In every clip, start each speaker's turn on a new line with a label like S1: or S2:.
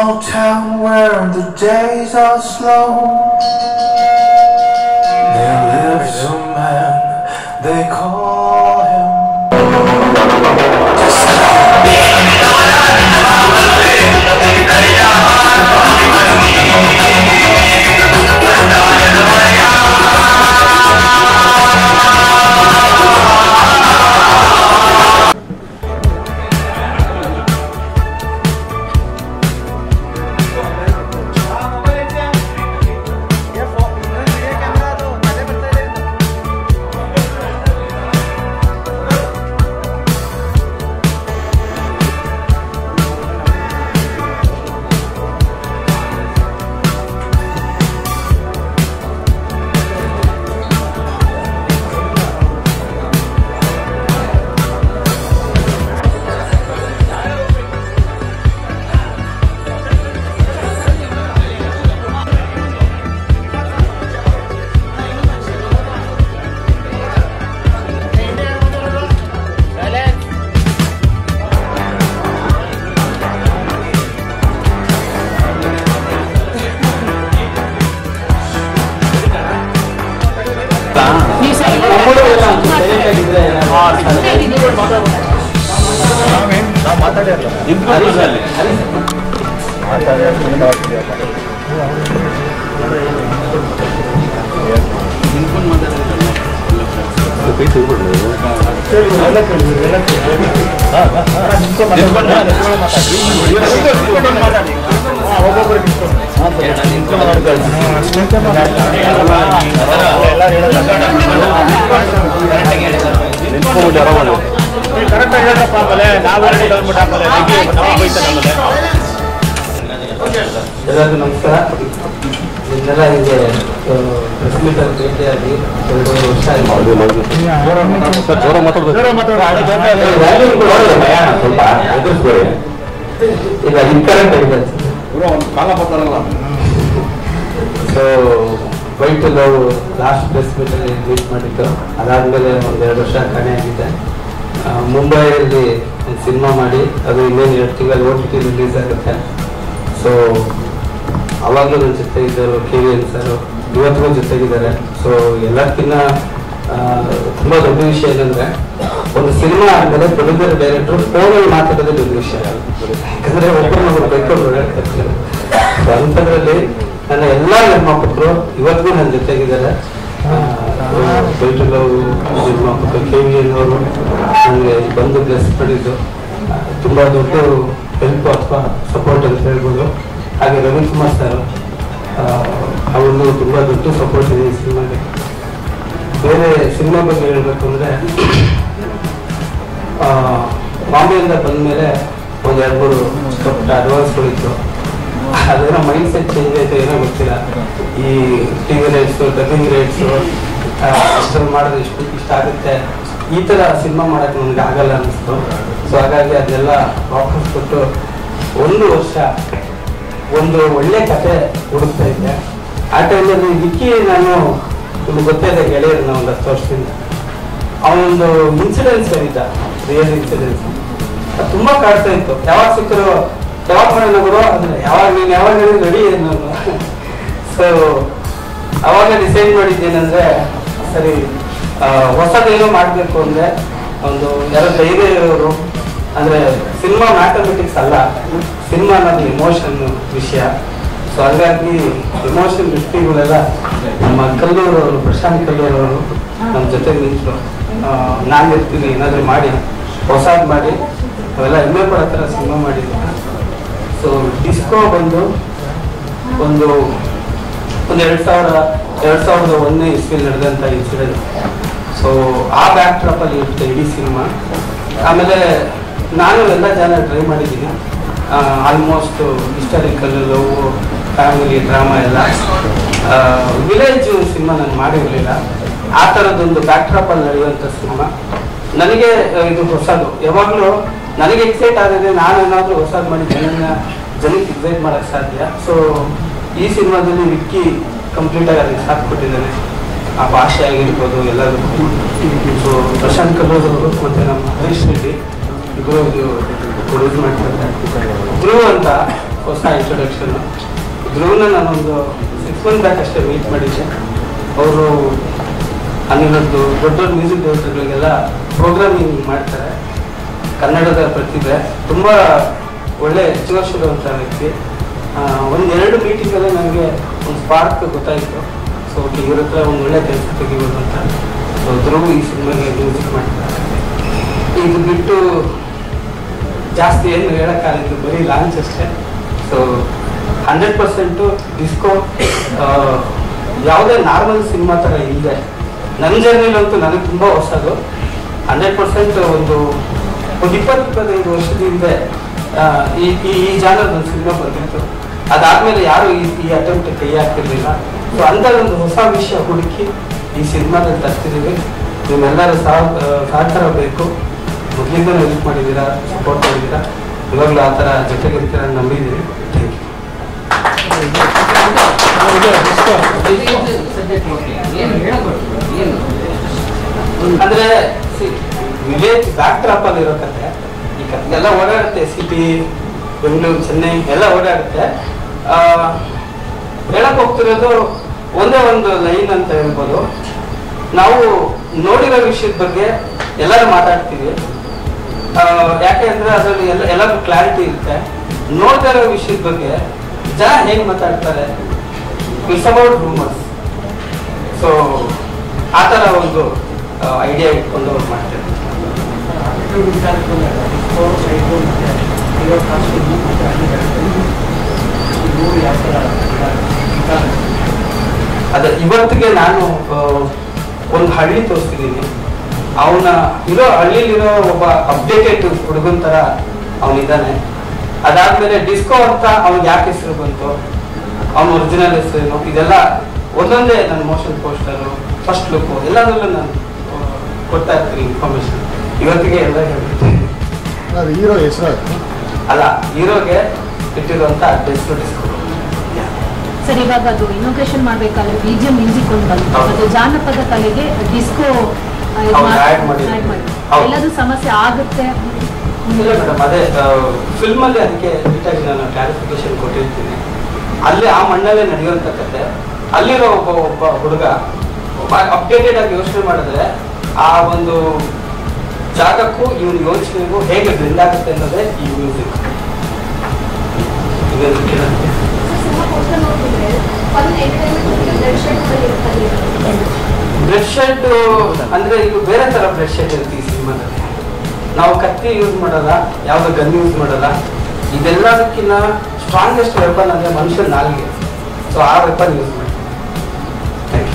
S1: small town where the days are slow. There lives a man, they call him.
S2: ಎಲ್ಲರಿಗೂ ನಮಸ್ಕಾರ ನಿನ್ನೆಲ್ಲ ಹಿಂಗೆ press meet ಅಲ್ಲಿ ಭೇಟಿಯಾಗಿ ಎರಡೂವರೆ ವರ್ಷ ಆಯ್ತು ವ್ಯಾಲ್ಯೂ ಕೂಡ ನೋಡಿದ್ರಲ್ಲ, ಸ್ವಲ್ಪ ಎದುರಿಸ್ಬೇಡಿ. ಈಗ ಇನ್ಕರೆಕ್ಟ್ ಆಗಿದೆ so white love last press meet ಅಲ್ಲಿ ಮೀಟ್ ಮಾಡಿದ್ದು ಅದಾದ್ಮೇಲೆ ಒಂದ್ ಎರಡು ವರ್ಷ ಕಣೆ ಆಗಿದೆ ಆ, ಮುಂಬೈಯಲ್ಲಿ ಒಂದು ಸಿನಿಮಾ ಮಾಡಿ ಅದು ಇನ್ನೇನು ಎರಡು ತಿಂಗಳು ಓ ಟಿ ಟಿ ರಿಲೀಸ್ ಆಗುತ್ತೆ ಸೊ ಅವಾಗಲೂ ನನ್ನ ಜೊತೆ ಇದ್ದರು ಕೆ ವಿ ಎನ್ ಸರ್ ಇವತ್ತಿಗೂ ಜೊತೆಗಿದ್ದಾರೆ ಸೊ ಎಲ್ಲಕ್ಕಿಂತ ತುಂಬ ದೊಡ್ಡ ವಿಷಯ ಏನಂದ್ರೆ ಒಂದು ಸಿನಿಮಾ ಆದಮೇಲೆ ಪ್ರೊಡ್ಯೂಸರ್ ಡೈರೆಕ್ಟರ್ ಫೋನಲ್ಲಿ ಮಾತಾಡೋದೇ ದೊಡ್ಡ ವಿಷಯ ಯಾಕಂದ್ರೆ ಒಬ್ಬರು ಬೈಕೊಂಡು ಓಡಾಡ್ತಿರ್ತಾರೆ So ಅಂಥದ್ರಲ್ಲಿ ನನ್ನ ಎಲ್ಲ ನಿರ್ಮಾಪಕರು ಇವತ್ತಿಗೂ ನನ್ನ ಜೊತೆಗಿದ್ದಾರೆ ಬೈಟುಲವ್ ನಿರ್ಮಾಪಕ ಕೆ ವಿ ಎನ್ ಅವರು ನನಗೆ ಬಂದು ಬ್ಲೆಸ್ ಮಾಡಿದ್ದು ಆ, ತುಂಬಾ ದೊಡ್ಡ ಹೆಲ್ಪ್ ಅಥವಾ ಸಪೋರ್ಟ್ ಅಂತ ಹೇಳ್ಬೋದು ಹಾಗೆ ರವಿಕುಮಾರ್ ಸರ್ ಅವ್ರದ್ದು ತುಂಬಾ ದೊಡ್ಡ ಸಪೋರ್ಟ್ ಇದೆ ಈ ಸಿನಿಮಾಗೆ ಬೇರೆ ಸಿನಿಮಾ ಬಗ್ಗೆ ಹೇಳ್ಬೇಕು ಅಂದ್ರೆ ಆ, ಬಾಂಬೆಯಿಂದ ಬಂದ್ಮೇಲೆ ಒಂದ್ ಎರಡು ಮೂರು ದೊಡ್ಡ ಅಡ್ವಾನ್ಸ್ಗಳಿತ್ತು ಅದೇನೋ ಮೈಂಡ್ ಸೆಟ್ ಚೇಂಜ್ ಆಯ್ತು ಏನೋ ಗೊತ್ತಿಲ್ಲ ಈ ಟಿವಿ ರೈಟ್ಸು ಡಬ್ಬಿಂಗ್ ರೈಟ್ಸು ಅಷ್ಟನ್ನು ಮಾಡಿದ್ರೆ ಇಷ್ಟು ಇಷ್ಟ ಆಗುತ್ತೆ ಈ ಥರ ಸಿನಿಮಾ ಮಾಡಕ್ಕೆ ನನಗೆ ಆಗಲ್ಲ ಅನ್ನಿಸ್ತು ಸೊ ಹಾಗಾಗಿ ಅದನ್ನೆಲ್ಲ ವಾಪಸ್ ಕೊಟ್ಟು ಒಂದು ವರ್ಷ ಒಂದು ಒಳ್ಳೆ ಕತೆ ಹುಡುಕ್ತಾ ಇದ್ದೆ ಆ ಟೈಮಲ್ಲಿ ವಿಕ್ಕಿ ನಾನು ನಿಮ್ಗೆ ಗೊತ್ತೇ ಇದೆ ಗೆಳೆಯರು ಒಂದು ಹತ್ತು ವರ್ಷದಿಂದ ಅವನೊಂದು ಇನ್ಸಿಡೆನ್ಸ್ ಹೇಳಿದ್ದ ರಿಯಲ್ ಇನ್ಸಿಡೆನ್ಸ್ ಅದು ತುಂಬಾ ಕಾಡ್ತಾ ಇತ್ತು ಯಾವಾಗ ಸಿಕ್ಕರು ಯಾವಾಗ ಮಾಡೋಣ ಗುರು ಅಂದ್ರೆ ಯಾವಾಗ ನೀನು ಯಾವಾಗ ಹೇಳಿದ್ರು ರೆಡಿ ನಾನು ಸೊ ಅವಾಗ ಡಿಸೈಡ್ ಮಾಡಿದ್ದೇನೆಂದ್ರೆ ಸರಿ ಆ, ಹೊಸದೇನೋ ಮಾಡಬೇಕು ಅಂದ್ರೆ ಒಂದು ಯಾರೋ ಧೈರ್ಯ ಇರೋರು ಅಂದ್ರೆ ಸಿನಿಮಾ ಮ್ಯಾಥಮೆಟಿಕ್ಸ್ ಅಲ್ಲ ಸಿನಿಮಾ ಅನ್ನೋದು ಇಮೋಷನ್ ವಿಷಯ ಸೊ ಹಾಗಾಗಿ ಇಮೋಷನ್ ವ್ಯಕ್ತಿಗಳೆಲ್ಲ ನಮ್ಮ ಕಲ್ಲೂರು ಅವರು ಪ್ರಶಾಂತ್ ಕಲ್ಲೂರು ಅವರು ನಮ್ಮ ಜೊತೆ ನಿಂತರು ನಾನು ಇರ್ತೀನಿ ಏನಾದರೂ ಮಾಡಿ ಹೊಸದು ಮಾಡಿ ಅವೆಲ್ಲ ಹೆಮ್ಮೆ ಪಡೋ ಥರ ಸಿನಿಮಾ ಮಾಡಿದ್ರು ಸೊ ಡಿಸ್ಕೋ ಬಂದು ಒಂದು ಒಂದು ಎರಡು ಸಾವಿರ ಎರಡು ಸಾವಿರದ ಒಂದನೇ ಇಸ್ವಿಲ್ ನಡೆದಂಥ ಇನ್ಸಿಡೆಂಟ್ ಸೊ ಆ ಬ್ಯಾಕ್ ಡ್ರಾಪಲ್ಲಿ ಇರುತ್ತೆ ಇಡೀ ಸಿನಿಮಾ ಆಮೇಲೆ ನಾನು ಎಲ್ಲ ಜನ ಟ್ರೈ ಮಾಡಿದ್ದೀನಿ almost historical love family drama ಎಲ್ಲ ವಿಲೇಜ್ ಸಿನಿಮಾ ನಾನು ಮಾಡಿರಲಿಲ್ಲ ಆ ಥರದೊಂದು ಬ್ಯಾಕ್ ಡ್ರಾಪಲ್ಲಿ ನಡೆಯುವಂಥ ಸಿನಿಮಾ ನನಗೆ ಆ, ಇದು ಹೊಸದು ಯಾವಾಗಲೂ ನನಗೆ ಎಕ್ಸೈಟ್ ಆಗಿದೆ ನಾನು ಏನಾದರೂ ಹೊಸದು ಮಾಡಿ ಜನನ ಜನಕ್ಕೆ ಎಕ್ಸೈಟ್ ಮಾಡೋಕ್ಕೆ ಸಾಧ್ಯ ಸೊ ಈ ಸಿನಿಮಾದಲ್ಲಿ ವಿಕ್ಕಿ ಕಂಪ್ಲೀಟ್ ಆಗಿ ಅದಕ್ಕೆ ಸಾಥ್ ಕೊಟ್ಟಿದ್ದಾನೆ ಆ ಭಾಷೆ ಆಗಿರ್ಬೋದು ಎಲ್ಲದಕ್ಕೂ ಸೊ ಪ್ರಶಾಂತ್ ಕಲ್ಲೂರ್ ಅವರು ಮತ್ತೆ ನಮ್ಮ ಹರೀಶ್ ರೆಡ್ಡಿ ಇಬ್ಬರು ಇದು ಪ್ರೊಡ್ಯೂಸ್ ಮಾಡ್ತಾರೆ ಧ್ರುವ್ ಅಂತ ಹೊಸ ಇಂಟ್ರೊಡಕ್ಷನ್ ಧ್ರುವನ ನಾನೊಂದು ಸಿಕ್ಸ್ ಮಂತ್ ಬ್ಯಾಕ್ ಅಷ್ಟೇ ಮೀಟ್ ಮಾಡಿದ್ದೆ ಅವರು ಅಲ್ಲಿರೋದು ದೊಡ್ಡ ದೊಡ್ಡ ಮ್ಯೂಸಿಕ್ ಡೈರೆಕ್ಟರ್ಗಳಿಗೆಲ್ಲ ಪ್ರೋಗ್ರಾಮಿಂಗ್ ಮಾಡ್ತಾರೆ ಕನ್ನಡದ ಪ್ರತಿಭೆ ತುಂಬ ಒಳ್ಳೆ ಜೀವಶೀಲವಂತ ವ್ಯಕ್ತಿ ಒಂದು ಎರಡು ಮೀಟಿಂಗಲ್ಲೇ ನನಗೆ ಒಂದು ಸ್ಪಾರ್ಕ್ ಗೊತ್ತಾಯಿತು ಸೊ ಓಕೆ ಇವ್ರ ಹತ್ರ ಒಂದು ಒಳ್ಳೆ ಕೆಲಸ ತೆಗಿಬೋದು ಅಂತ ಸೊ ಧ್ರುವ್ ಈ ಸಿನಿಮಾಗೆ ಮ್ಯೂಸಿಕ್ ಮಾಡ್ತಾರೆ ಇದು ಬಿಟ್ಟು ಜಾಸ್ತಿ ಏನು ಹೇಳೋಕ್ಕಾಗಿದ್ದು ಬರೀ ಲಾಂಚ್ ಅಷ್ಟೇ ಸೊ ಹಂಡ್ರೆಡ್ ಪರ್ಸೆಂಟು ಡಿಸ್ಕೋ ಯಾವುದೇ ನಾರ್ಮಲ್ ಸಿನಿಮಾ ಥರ ಇದೆ ನನ್ನ ಜರ್ನಿಲಂತೂ ನನಗೆ ತುಂಬ ಹೊಸದು ಹಂಡ್ರೆಡ್ ಪರ್ಸೆಂಟ್ ಒಂದು ಒಂದು ಇಪ್ಪತ್ತು ಇಪ್ಪತ್ತೈದು ವರ್ಷದ ಹಿಂದೆ ಆ, ಈ ಈ ಈ ಜಾನರ್ ಒಂದು ಸಿನಿಮಾ ಬಂದಿತ್ತು ಅದಾದ್ಮೇಲೆ ಯಾರು ಈ ಈ ಅಟೆಂಪ್ಟ್ ಕೈ ಹಾಕಿರ್ಲಿಲ್ಲ ಸೊ ಅಂಥದ್ದೊಂದು ಹೊಸ ವಿಷಯ ಹುಡುಕಿ ಈ ಸಿನಿಮಾದಲ್ಲಿ ತರ್ತಿದ್ದೀವಿ ನಿಮ್ಮೆಲ್ಲರ ಸಹ ಸಹಕಾರ ಬೇಕು ಮೊದಲಿಂದ ಹೆಲ್ಪ್ ಮಾಡಿದ್ದೀರಾ ಸಪೋರ್ಟ್ ಮಾಡಿದ್ದೀರಾ ಇವಾಗಲೂ ಆ ಥರ ಜೊತೆಗಿರ್ತೀರ ಅಂತ ನಂಬಿದ್ದೀವಿ ಥ್ಯಾಂಕ್ ಯು ಅಂದ್ರೆ ವಿಲೇಜ್ ಬ್ಯಾಕ್ ಡ್ರಾಪ್ ಅಲ್ಲಿ ಇರೋ ಕತೆ ಈ ಕತೆ ಎಲ್ಲ ಓಡಾಡುತ್ತೆ ಸಿಟಿ ಬೆಂಗಳೂರು ಚೆನ್ನೈ ಎಲ್ಲ ಓಡಾಡುತ್ತೆ ಆ, ಹೇಳಕ್ ಹೋಗ್ತಿರೋದು ಒಂದೇ ಒಂದು ಲೈನ್ ಅಂತ ಹೇಳ್ಬೋದು ನಾವು ನೋಡಿರೋ ವಿಷಯದ ಬಗ್ಗೆ ಎಲ್ಲರೂ ಮಾತಾಡ್ತೀವಿ ಆ, ಯಾಕೆ ಅಂದ್ರೆ ಅದರಲ್ಲಿ ಎಲ್ಲ ಎಲ್ಲರಿಗೂ ಕ್ಲಾರಿಟಿ ಇರುತ್ತೆ ನೋಡ್ತಾ ಇರೋ ವಿಷಯದ ಬಗ್ಗೆ ಜನ ಹೇಗೆ ಮಾತಾಡ್ತಾರೆ ಇಟ್ಸ್ ಅಬೌಟ್ ರೂಮರ್ಸ್ ಸೊ ಆ ಥರ ಒಂದು ಐಡಿಯಾ ಇಟ್ಕೊಂಡು ಅವ್ರು ಮಾಡ್ತಾರೆ ಅದೇ ಇವತ್ತಿಗೆ ನಾನು ಆ, ಒಂದು ಹಳ್ಳಿ ತೋರಿಸ್ತಿದ್ದೀನಿ ಅವನ ಇರೋ ಹಳ್ಳಿಲಿರೋ ಒಬ್ಬ ಅಪ್ಡೇಟೆಡ್ ಹುಡುಗನ್ ಥರ ಅವನಿದ್ದಾನೆ ಅದಾದ್ಮೇಲೆ ಡಿಸ್ಕೋ ಅಂತ ಅವ್ನಿಗೆ ಯಾಕೆ ಹೆಸರು ಬಂತು ಅವನ ಒರಿಜಿನಲ್ ಹೆಸರೇನು ಇದೆಲ್ಲ ಒಂದೊಂದೇ ನನ್ನ ಮೋಷನ್ ಪೋಸ್ಟರು ಫಸ್ಟ್ ಲುಕ್ ಎಲ್ಲದರಲ್ಲೂ ನಾನು ಆ, ಕೊಡ್ತಾ ಇರ್ತೀನಿ ಇನ್ಫಾರ್ಮೇಶನ್ ಇವತ್ತಿಗೆ ಎಲ್ಲ ಹೇಳ್ಬಿಡ್ತೀನಿ
S3: ಅದು ಹೀರೋ ಹೆಸರು
S2: ಅಲ್ಲ ಹೀರೋಗೆ ಇಟ್ಟಿರುವಂತ ಹೆಸರು ಡಿಸ್ಕೋ
S4: ಸರ್ ಇವಾಗ ಅದು ಇನೋಗ್ರೇಷನ್ ಮಾಡ್ಬೇಕಾದ್ರೆ ಬಿಜಿಎಂ ಮ್ಯೂಸಿಕ್ ಒಂದು ಬಂತು
S2: ಹೌದು.
S4: ಅದು ಜಾನಪದ ಕಲೆಗೆ ಡಿಸ್ಕೋ
S2: ಹೌದು, add ಮಾಡಿದ್ರು. ಹೌದು.
S4: ಎಲ್ಲದೂ ಸಮಸ್ಯೆ ಆಗುತ್ತೆ
S2: ಇಲ್ಲ ಮೇಡಮ್ ಅದೇ ಫಿಲ್ಮ್ ಅಲ್ಲಿ ಅದಕ್ಕೆ ನೀಟಾಗಿ ನಾನು ಕ್ಲಾರಿಫಿಕೇಶನ್ ಕೊಟ್ಟಿರ್ತೀನಿ ಅಲ್ಲಿ ಆ ಮಣ್ಣಲ್ಲೇ ನಡೆಯುವಂತ ಕತೆ ಅಲ್ಲಿರೋ ಒಬ್ಬ ಒಬ್ಬ ಹುಡುಗ ಒಬ್ಬ ಅಪ್ಡೇಟೆಡ್ ಆಗಿ ಯೋಚನೆ ಮಾಡಿದ್ರೆ ಆ ಒಂದು ಜಾಗಕ್ಕೂ ಇವನ ಯೋಚನೆಗೂ ಹೇಗೆ ಬ್ಲೆಂಡ್ ಆಗುತ್ತೆ ಅನ್ನೋದೇ ಈ ಮ್ಯೂಸಿಕ್ ಇದನ್ನು ಕೇಳಕ್ಕೆ ಬ್ಲಡ್ ಶೆಡ್ ಅಂದ್ರೆ ಇದು ಬೇರೆ ತರ ಬ್ಲಡ್ ಶೆಡ್ ಇರುತ್ತೆ ಈ ಸಿನಿಮಾದಲ್ಲಿ ನಾವು ಕತ್ತಿ ಯೂಸ್ ಮಾಡಲ್ಲ ಯಾವ್ದು ಗನ್ ಯೂಸ್ ಮಾಡಲ್ಲ ಇದೆಲ್ಲದಕ್ಕಿಂತ ಸ್ಟ್ರಾಂಗೆಸ್ಟ್ ವೆಪನ್ ಅಂದ್ರೆ ಮನುಷ್ಯನ ನಾಲ್ಗೆ ಸೊ ಆ ವೆಪನ್ ಯೂಸ್ ಮಾಡಿ ಥ್ಯಾಂಕ್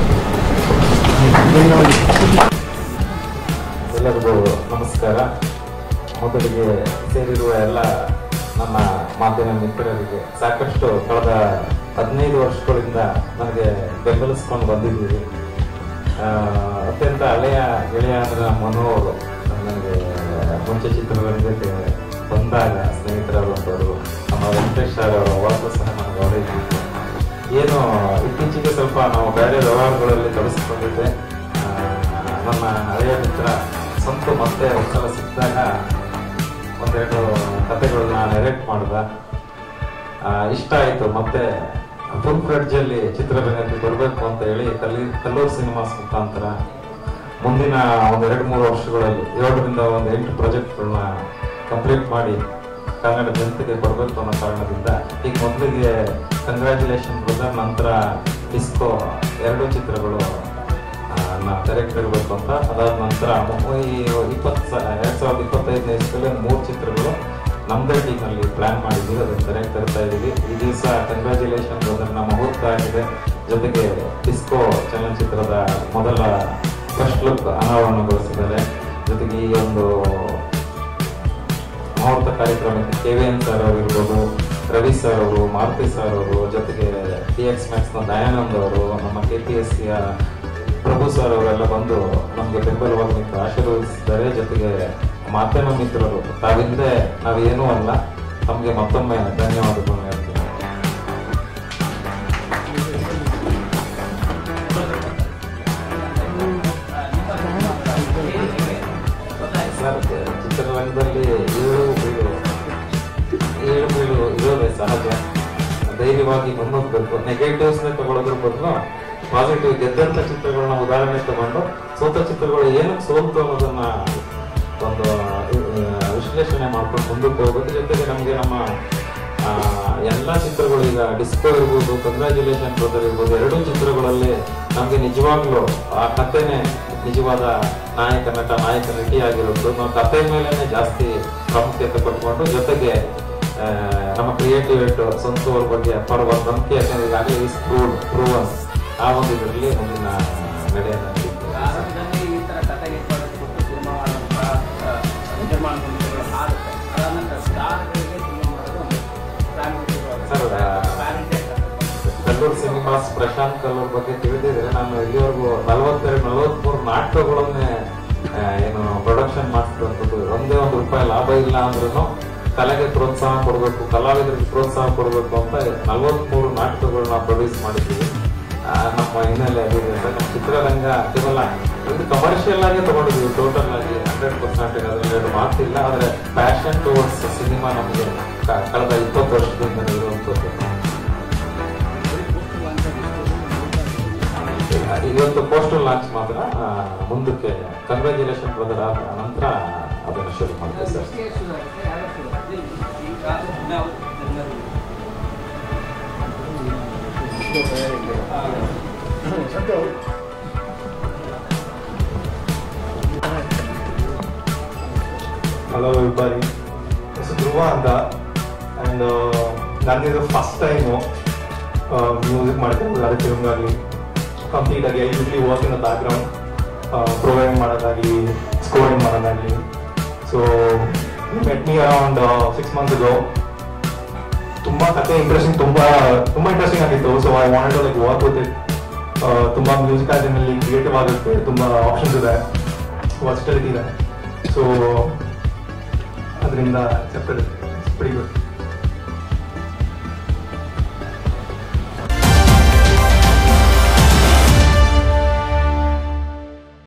S2: ಯು
S5: ಎಲ್ಲರಿಗೂ ನಮಸ್ಕಾರ ಮೊದಲಿಗೆ ಸೇರಿರುವ ಎಲ್ಲ ನನ್ನ ಮಾಧ್ಯಮ ಮಿತ್ರರಿಗೆ ಸಾಕಷ್ಟು ಕಳೆದ ಹದಿನೈದು ವರ್ಷಗಳಿಂದ ನನಗೆ ಬೆಂಬಲಿಸ್ಕೊಂಡು ಬಂದಿದ್ದೀರಿ ಆ, ಅತ್ಯಂತ ಹಳೆಯ ಗೆಳೆಯ ಅಂದ್ರೆ ನಮ್ಮ ಮನು ಅವರು ನನಗೆ ಮುಂಚೆ ಚಿತ್ರರಂಗಕ್ಕೆ ಬಂದಾಗ ಸ್ನೇಹಿತರಾದಂಥವರು ನಮ್ಮ ವೆಂಕಟೇಶ್ ಸರ್ ಅವರ ಅವಾಗಲೂ ಸಹ ನನಗೆ ಅವರೇ ಇದ್ದಿದ್ದು. ಏನು ಇತ್ತೀಚೆಗೆ ಸ್ವಲ್ಪ ನಾವು ಬೇರೆ ವ್ಯವಹಾರಗಳಲ್ಲಿ ತೊಡಗಿಸ್ಕೊಂಡಿದ್ದೆ ಆ, ನನ್ನ ಹಳೆಯ ಮಿತ್ರ ಸ್ವಂತ ಮತ್ತೆ ಒಂದ್ಸಲ ಸಿಕ್ಕಿದಾಗ ಒಂದೆರಡು ಕಥೆಗಳನ್ನ ನೆರೆಕ್ಟ್ ಮಾಡ್ದ ಆ, ಇಷ್ಟ ಆಯಿತು ಮತ್ತೆ ಫುಲ್ ಫ್ರೆಡ್ಜಲ್ಲಿ ಚಿತ್ರರಂಗಕ್ಕೆ ಬರಬೇಕು ಅಂತ ಹೇಳಿ ಕಲ್ಲಿ ಕಲ್ಲೂರು ಸಿನಿಮಾಸ್ ಮುಖಾಂತರ ಮುಂದಿನ ಒಂದೆರಡು ಮೂರು ವರ್ಷಗಳಲ್ಲಿ ಏಳರಿಂದ ಒಂದು ಎಂಟು ಪ್ರಾಜೆಕ್ಟ್ಗಳನ್ನ ಕಂಪ್ಲೀಟ್ ಮಾಡಿ ಕನ್ನಡ ಜನತೆಗೆ ಬರಬೇಕು ಅನ್ನೋ ಕಾರಣದಿಂದ ಈಗ ಮೊದಲಿಗೆ ಕಂಗ್ರ್ಯಾಚುಲೇಷನ್ ಬ್ರದರ್ ನಂತರ ಡಿಸ್ಕೋ ಎರಡು ಚಿತ್ರಗಳು ಡೈರೆಕ್ಟ್ ಇರಬೇಕು ಅಂತ ಅದಾದ ನಂತರ ಮು- ಈ ಇಪ್ಪತ್ತು ಎರಡು ಸಾವಿರದ ಇಪ್ಪತ್ತೈದನೇ ಇಸ್ವಿಯಲ್ಲಿ ಮೂರು ಚಿತ್ರಗಳು ನಮ್ಮದೇ ಟೀಮಲ್ಲಿ ಪ್ಲಾನ್ ಮಾಡಿದ್ದೀವಿ ಅದನ್ನು ಡೈರೆಕ್ಟ್ ತರ್ತಾ ಇದ್ದೀವಿ ಈ ದಿವಸ ಕಂಗ್ರ್ಯಾಚುಲೇಷನ್ ಬ್ರದರ್ನ ಮುಹೂರ್ತ ಆಗಿದೆ ಜೊತೆಗೆ ಡಿಸ್ಕೋ ಚಲನಚಿತ್ರದ ಮೊದಲ ಫಸ್ಟ್ ಲುಕ್ ಅನಾವರಣಗೊಳಿಸಿದ್ದಾರೆ ಜೊತೆಗೆ ಈ ಒಂದು ಮುಹೂರ್ತ ಕಾರ್ಯಕ್ರಮಕ್ಕೆ ಕೆ ವಿ ಎನ್ ಸರ್ ಅವರು ಇರ್ಬೋದು ರವಿ ಸರ್ ಅವರು ಮಾರುತಿ ಸರ್ ಅವರು ಜೊತೆಗೆ ಟಿ ಎಕ್ಸ್ ಮ್ಯಾಕ್ಸ್ನ ದಯಾನಂದ್ ಅವರು ನಮ್ಮ ಕೆ ಪಿ ಎಸ್ ಸಿಯ ಪ್ರಭು ಸರ್ ಅವರೆಲ್ಲ ಬಂದು ನಮಗೆ ಬೆಂಬಲವಾಗಿ ನಿಂತು ಆಶೀರ್ವದಿಸಿದ್ದಾರೆ ಜೊತೆಗೆ ಮಾಧ್ಯಮ ಮಿತ್ರರು ತಾವಿಂದೆ ನಾವೇನೂ ಅಲ್ಲ ತಮಗೆ ಮತ್ತೊಮ್ಮೆ ಧನ್ಯವಾದಗಳನ್ನು ಹೇಳ್ತೀನಿ ಸರ್ ಚಿತ್ರರಂಗದಲ್ಲಿ ಏಳು ಬೀಳು ಏಳು ಬೀಳು ಇರೋದೇ ಸಹಜ ಧೈರ್ಯವಾಗಿ ಮುನ್ನುಗ್ಗಬೇಕು ನೆಗೆಟಿವ್ಸ್ ತಗೊಳ್ಳೋದ್ರ ಬದಲು ಪಾಸಿಟಿವ್ ಗೆದ್ದಂತ ಚಿತ್ರಗಳನ್ನ ಉದಾಹರಣೆ ತಗೊಂಡು ಸೋತ ಚಿತ್ರಗಳು ಏನಕ್ಕೆ ಸೋಲ್ತು ಅನ್ನೋದನ್ನ ಒಂದು ಆ, ವಿಶ್ಲೇಷಣೆ ಮಾಡ್ಕೊಂಡು ಮುಂದಕ್ಕೆ ಹೋಗೋದ್ರ ಜೊತೆಗೆ ನಮಗೆ ನಮ್ಮ ಆ, ಎಲ್ಲ ಚಿತ್ರಗಳು ಈಗ ಡಿಸ್ಕೋ ಇರ್ಬೋದು ಕಂಗ್ರ್ಯಾಚುಲೇಷನ್ ಬ್ರದರ್ ಇರ್ಬೋದು ಎರಡೂ ಚಿತ್ರಗಳಲ್ಲಿ ನಮಗೆ ನಿಜವಾಗ್ಲೂ ಆ ಕಥೆನೇ ನಿಜವಾದ ನಾಯಕ ನಟ ನಾಯಕ ನಟಿ ಆಗಿರೋದು ನಾವು ಕಥೆ ಮೇಲೆನೆ ಜಾಸ್ತಿ ಪ್ರಾಮುಖ್ಯತೆ ಕೊಟ್ಕೊಂಡು ಜೊತೆಗೆ ಆ, ನಮ್ಮ ಕ್ರಿಯೇಟಿವ್ ಸ್ವಂತ ಅವ್ರ ಬಗ್ಗೆ ಅಪಾರ ಒಂದು ನಂಬಿಕೆ ಯಾಕಂದ್ರೆ ಈಗಾಗಲೇ ಇಸ್ ಪ್ರೂವ್ ಪ್ರೂವನ್ ಆ ಒಂದು ಇದರಲ್ಲಿ ಮುಂದಿನ ನಡೆಯನ್ನು ನೀಡಿದ್ದೇವೆ.
S2: ಭಾರತದಲ್ಲಿ ಈ ತರ ಕಥೆಗೆ ಕೊಟ್ಟು ಸಿನಿಮಾ ಮಾಡುವಂತ ನಿರ್ಮಾಣ ಸಂಸ್ಥೆಗಳು ಆಗುತ್ತೆ ಅದಾದ ನಂತರ ಸ್ಟಾರ್ಗಳಿಗೆ ಸಿನಿಮಾ ಮಾಡೋದು ಒಂದು
S5: ಸರ್, ಕಲ್ಲೂರು ಸಿನಿಮಾಸ್ ಪ್ರಶಾಂತ್ ಕಲ್ಲೂರ್ ಬಗ್ಗೆ ತಿಳಿದಿದ್ರೆ ನಾನು ಇಲ್ಲಿವರೆಗೂ ನಲವತ್ತೆರಡು ನಲವತ್ಮೂರು ನಾಟಕಗಳನ್ನೇ ಆ, ಏನು ಪ್ರೊಡಕ್ಷನ್ ಮಾಡಿಸಿದಂಥದ್ದು ಒಂದೇ ಒಂದು ರೂಪಾಯಿ ಲಾಭ ಇಲ್ಲ ಅಂದ್ರೂ ಕಲೆಗೆ ಪ್ರೋತ್ಸಾಹ ಕೊಡಬೇಕು ಕಲಾವಿದರಿಗೆ ಪ್ರೋತ್ಸಾಹ ಕೊಡಬೇಕು ಅಂತ ನಲವತ್ಮೂರು ನಾಟಕಗಳನ್ನ ಪ್ರೊಡ್ಯೂಸ್ ಮಾಡಿದ್ದೀವಿ ಆ, ನಮ್ಮ ಹಿನ್ನೆಲೆ ಅದಿದೆ ಸರ್ ನಮ್ಮ ಚಿತ್ರರಂಗ ಕೇವಲ ಒಂದು ಕಮರ್ಷಿಯಲ್ ಆಗಿ ತಗೊಂಡಿದ್ವಿ ಟೋಟಲ್ ಆಗಿ ಹಂಡ್ರೆಡ್ ಪರ್ಸೆಂಟ್ ಅದರಲ್ಲಿ ಎರಡು ಮಾತಿಲ್ಲ ಆದರೆ ಪ್ಯಾಷನ್ ಟುವರ್ಡ್ಸ್ ಸಿನಿಮಾ ನಮಗೆ ಕ- ಕಳೆದ ಇಪ್ಪತ್ತು ವರ್ಷದಿಂದ ಇರುವಂಥದ್ದು ಇವತ್ತು ಪೋಸ್ಟರ್ ಲಾಂಚ್ ಮಾತ್ರ ಆ, ಮುಂದಕ್ಕೆ ಕಂಗ್ರ್ಯಾಚುಲೇಷನ್ ಬ್ರದರ್ ಆದ ನಂತರ ಅದನ್ನು ಶುರು ಮಾಡ್ತೀವಿ ಸರ್
S6: ಹಲೋ everybody. ಹೆಸರು ಧ್ರುವ ಅಂತ ಆ್ಯಂಡ್ ನನಗಿದು ಫಸ್ಟ್ ಟೈಮು ಮ್ಯೂಸಿಕ್ ಮಾಡ್ತಿರೋದಾದ್ರೆ ಫಿಲ್ಮ್ಗಾಗಲಿ ಕಂಪ್ಲೀಟಾಗಿ I usually work in the background programming ಮಾಡೋದಾಗಲಿ ಸ್ಕೋರಿಂಗ್ ಮಾಡೋದಾಗಲಿ so met me around six months ago ತುಂಬ ಕತೆ ಇಂಟ್ರೆಸ್ಟಿಂಗ್ ತುಂಬ ತುಂಬ ಇಂಟ್ರೆಸ್ಟಿಂಗ್ ಆಗಿತ್ತು so I want like work with it ತುಂಬ ಮ್ಯೂಸಿಕ್ ಆ್ಯಂಡ್ನಲ್ಲಿ ಕ್ರಿಯೇಟಿವ್ ಆಗುತ್ತೆ ತುಂಬ ಆಪ್ಷನ್ಸ್ ಇದೆ ವರ್ಸ್ಟಲಿಟಿ ಇದೆ ಸೊ ಅದರಿಂದ ಸೆಪ್ರೇಟ್ ಗುಡ್